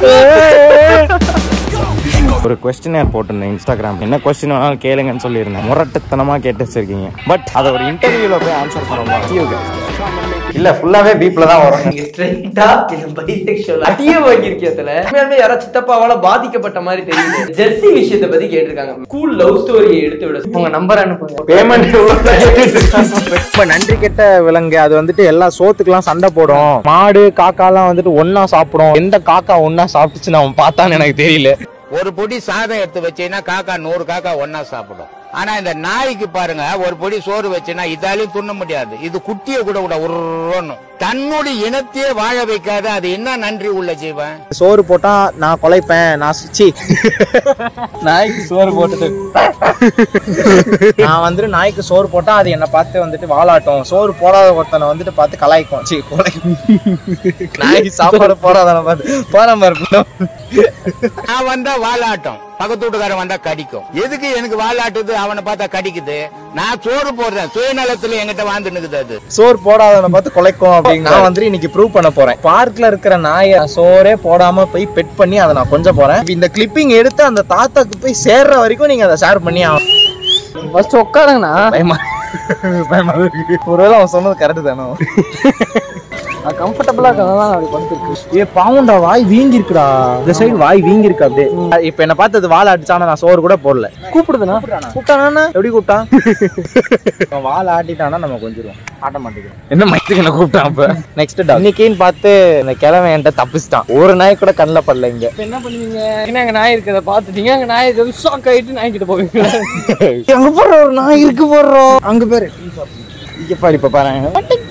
ஒரு கொஸ்டினர் போட்டிருந்தேன் இன்ஸ்டாகிராம் என்ன கொஸ்டின் வேணாலும் கேளுங்கன்னு சொல்லியிருந்தேன் முரட்டுத்தனமா கேட்டு வச்சிருக்கீங்க பட் அதை ஒரு இன்டர்வியூல போய் ஆன்சர் பண்ணுவோம் இல்ல ஃபுல்லாவே பீப்ல தான் வரும் நீங்க ஸ்ட்ரைட்டா இல்ல பைசெக்சுவல் அடியே வாங்கியிருக்கியதுல உண்மையாலுமே யாரோ சித்தப்பாவால பாதிக்கப்பட்ட மாதிரி தெரியுது ஜெர்சி விஷயத்தை பத்தி கேட்டிருக்காங்க ஸ்கூல் லவ் ஸ்டோரியை எடுத்து விட உங்க நம்பர் அனுப்புங்க பேமெண்ட் ரொம்ப நன்றி கெட்ட விலங்கு அது வந்துட்டு எல்லா சோத்துக்கெல்லாம் சண்டை போடும் மாடு காக்காலாம் வந்துட்டு ஒண்ணா சாப்பிடும் எந்த காக்கா ஒண்ணா சாப்பிட்டுச்சு அவன் பார்த்தான்னு எனக்கு தெரியல ஒரு பொடி சாதம் எடுத்து வச்சீங்கன்னா காக்கா நூறு காக்கா ஒன்னா சாப்பிடும் ஆனா இந்த நாய்க்கு பாருங்க ஒரு பொடி சோறு வச்சுன்னா இதாலையும் துண்ண முடியாது இது குட்டிய கூட கூட உருன்னு தன்னுடைய இனத்தையே வாழ வைக்காத அது என்ன நன்றி உள்ள ஜீவன் சோறு போட்டா நான் கொலைப்பேன் நான் சி நாய்க்கு சோறு போட்டுட்டு நான் வந்துட்டு நாய்க்கு சோறு போட்டா அது என்ன பார்த்து வந்துட்டு வாலாட்டும் சோறு போடாத ஒருத்தனை வந்துட்டு பார்த்து கலாய்க்கும் சி கொலை நாய்க்கு சாப்பாடு போடாதவனை பார்த்து போற மாதிரி நான் வந்தா வாலாட்டம் பக்கத்து வீட்டுக்காரன் வந்தா கடிக்கும் எதுக்கு எனக்கு வாலாட்டுது அவனை பார்த்தா கடிக்குது நான் சோறு போடுறேன் சுயநலத்துல என்கிட்ட வாழ்ந்து நிக்குது அது சோறு போடாதவனை பார்த்து கொலைக்கும் அப்படின்னு நான் வந்துட்டு இன்னைக்கு ப்ரூவ் பண்ண போறேன் பார்க்ல இருக்கிற நாயை சோறே போடாம போய் பெட் பண்ணி அதை நான் கொஞ்சம் போறேன் இந்த கிளிப்பிங் எடுத்து அந்த தாத்தாக்கு போய் சேர்ற வரைக்கும் நீங்க அதை ஷேர் பண்ணி ஆகணும் ஃபர்ஸ்ட் உட்காருங்கண்ணா பயமா பயமா இருக்கு ஒருவேளை அவன் சொன்னது கரெக்ட் தானோ கம்ஃபர்டபுளா இருக்கதான் அப்படி படுத்துருக்கு ஏ பாவுண்டா வாய் வீங்கி இருக்குடா இந்த சைடு வாய் வீங்கி இருக்கு அப்படியே இப்ப என்ன பார்த்து அது வாழை அடிச்சானா நான் சோறு கூட போடல கூப்பிடுதுண்ணா கூப்பிட்டானா எப்படி கூப்பிட்டான் அவன் வாழை ஆட்டிட்டானா நம்ம கொஞ்சிருவோம் ஆட்ட மாட்டேங்கிறோம் என்ன மைத்துக்கு என்ன கூப்பிட்டான் அப்ப நெக்ஸ்ட் இன்னைக்குன்னு பார்த்து இந்த கிழமை என்கிட்ட தப்பிச்சிட்டான் ஒரு நாய் கூட கண்ணில் படல இங்க என்ன பண்ணுவீங்க என்ன அங்க நாய் இருக்கிறத பாத்துட்டீங்க அங்க நாய் இருக்கிறது ஷாக் ஆயிட்டு நாய் கிட்ட போவீங்க அங்க போற ஒரு நாய் இருக்கு போடுறோம் அங்க பேரு இங்க பாரு இப்ப பாருங்க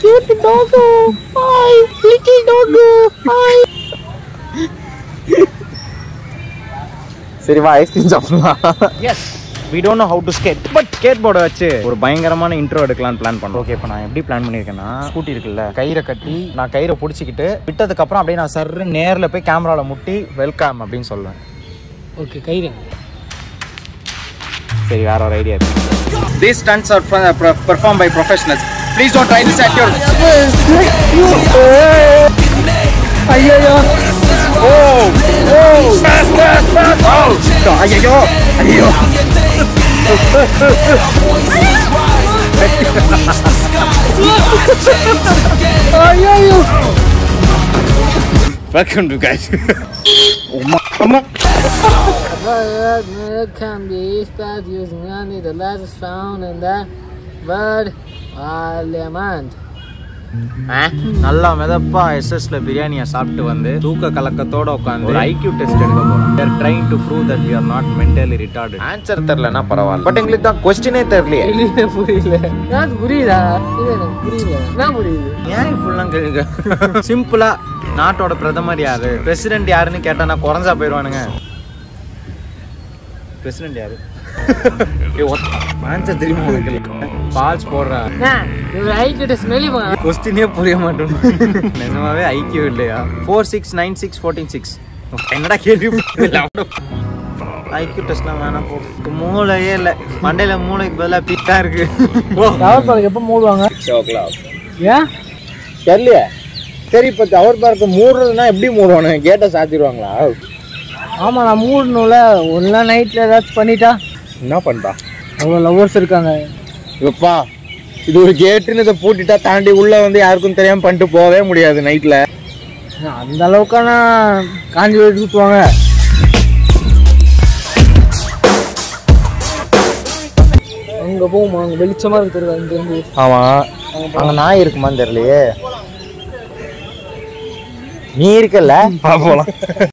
சரி வா ஐஸ்கிரீம் சாப்பிடலாம் yes we don't know how to skate but skate போர்டை வச்சு ஒரு பயங்கரமான இன்ட்ரோ எடுக்கலாம்னு பிளான் பண்ணுறோம் ஓகே இப்போ நான் எப்படி பிளான் பண்ணியிருக்கேன்னா ஸ்கூட்டி இருக்குல்ல கயிறை கட்டி நான் கயிறை பிடிச்சிக்கிட்டு விட்டதுக்கு அப்புறம் அப்படியே நான் சர்ரு நேரில் போய் கேமராவில் முட்டி வெல்கம் அப்படின்னு சொல்லுவேன் ஓகே கயிறு சரி வேற ஒரு ஐடியா இருக்கு These stunts are pro- pro- performed by professionals. Please don't try this at your. ஐயோ ஓ ஓ ஓ ஐயோ ஐயோ welcome to guys It can be spelled using only the letters found in the word parliament. நல்லா மெதப்பா எஸ்எஸ்ல பிரியாணியை சாப்பிட்டு வந்து தூக்க கலக்கத்தோட உட்காந்து ஒரு ஐக்யூ டெஸ்ட் எடுக்க போறோம் we are trying to prove that we are not mentally retarded answer தெரியலனா பரவாயில்ல பட் எங்களுக்கு தான் கொஸ்டினே தெரியலையே புரியல புரியல எனக்கு புரியுதா இல்ல எனக்கு புரியல என்ன புரியுது ஏன் இப்படிலாம் கேளுங்க சிம்பிளா நாட்டோட பிரதமர் யாரு பிரசிடென்ட் யாருன்னு கேட்டானா குறைஞ்சா போயிடுவானுங்க பிரசிடென்ட் யாரு ஆன்சர் தெரியுமா உங்களுக்கு பால்ஸ் போடுறா இவர் ஐக்கிட்ட ஸ்மெல்லி போங்க கொஸ்டினே புரிய மாட்டோம் நிஜமாவே ஐக்கியம் இல்லையா four six nine six fourteen six என்னடா கேள்வி ஐக்கியூ டெஸ்ட்லாம் வேணாம் போ மூளையே இல்லை மண்டையில மூளைக்கு பதிலாக பீட்டா இருக்கு டவர் பார்க் எப்போ மூடுவாங்க ஏன் தெரியலையே சரி இப்போ டவர் பார்க்க மூடுறதுனா எப்படி மூடுவானு கேட்டை சாத்திடுவாங்களா ஆமா நான் மூடணும்ல ஒன்றா நைட்ல ஏதாச்சும் பண்ணிட்டா என்ன பண்ணுறா அவ்வளோ லவ்வர்ஸ் இருக்காங்க இப்பா இது ஒரு கேட்டுன்னு இதை பூட்டிட்டா தாண்டி உள்ள வந்து யாருக்கும் தெரியாம பண்ணிட்டு போகவே முடியாது நைட்ல அந்த அளவுக்கான காஞ்சி போய் ஊற்றுவாங்க அங்க போகுமா அங்க வெளிச்சமா இருக்கு தெரியுதா இங்க இருந்து ஆமா அங்க நாய் இருக்குமான்னு தெரியலையே நீ இருக்கல்ல போலாம்